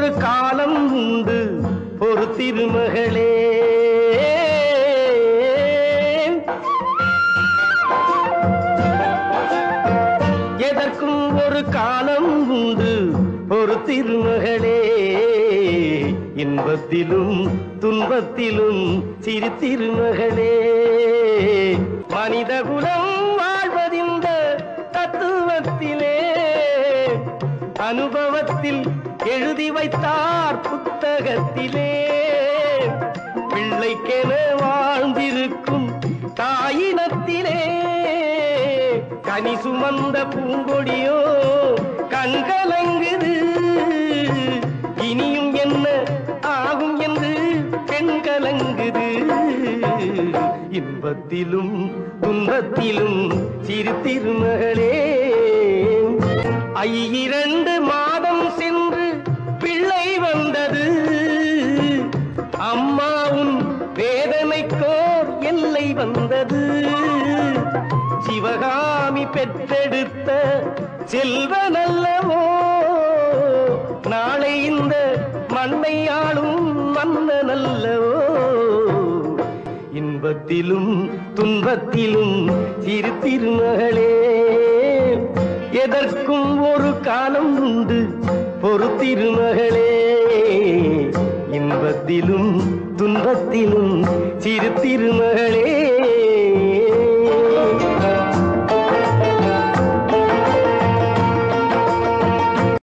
ஒரு காலம் உண்டு ஒரு திருமகளே எதற்கும் ஒரு காலம் உண்டு ஒரு திருமகளே இன்பத்திலும் துன்பத்திலும் சிறு திருமகளே மனிதகுலம் வாழ்வதிந்த தத்துவத்திலே அனுபவத்தில் எழுதி வைத்தார் புத்தகத்திலே பிள்ளைக்கென வாழ்ந்திருக்கும் தாயினத்திலே கனி சுமந்த பூங்கொடியோ கண்கலங்குது இனியும் என்ன ஆகும் என்று பெண்கலங்குது இன்பத்திலும் துன்பத்திலும் சிறு திருமகளே ஐயிரண்டு மாதம் சென்று பிள்ளை வந்தது அம்மாவும் வேதனைக்கோர் எல்லை வந்தது சிவகாமி பெற்றெடுத்த செல்வனல்லவோ நாளை இந்த மண்ணை ஆளும் மன்னனல்லவோ இன்பத்திலும் துன்பத்திலும் சிறு திருமகளே எதற்கும் ஒரு காலம் உண்டு ஒரு திருமகளே இன்பத்திலும் துன்பத்திலும் சிறு திருமகளே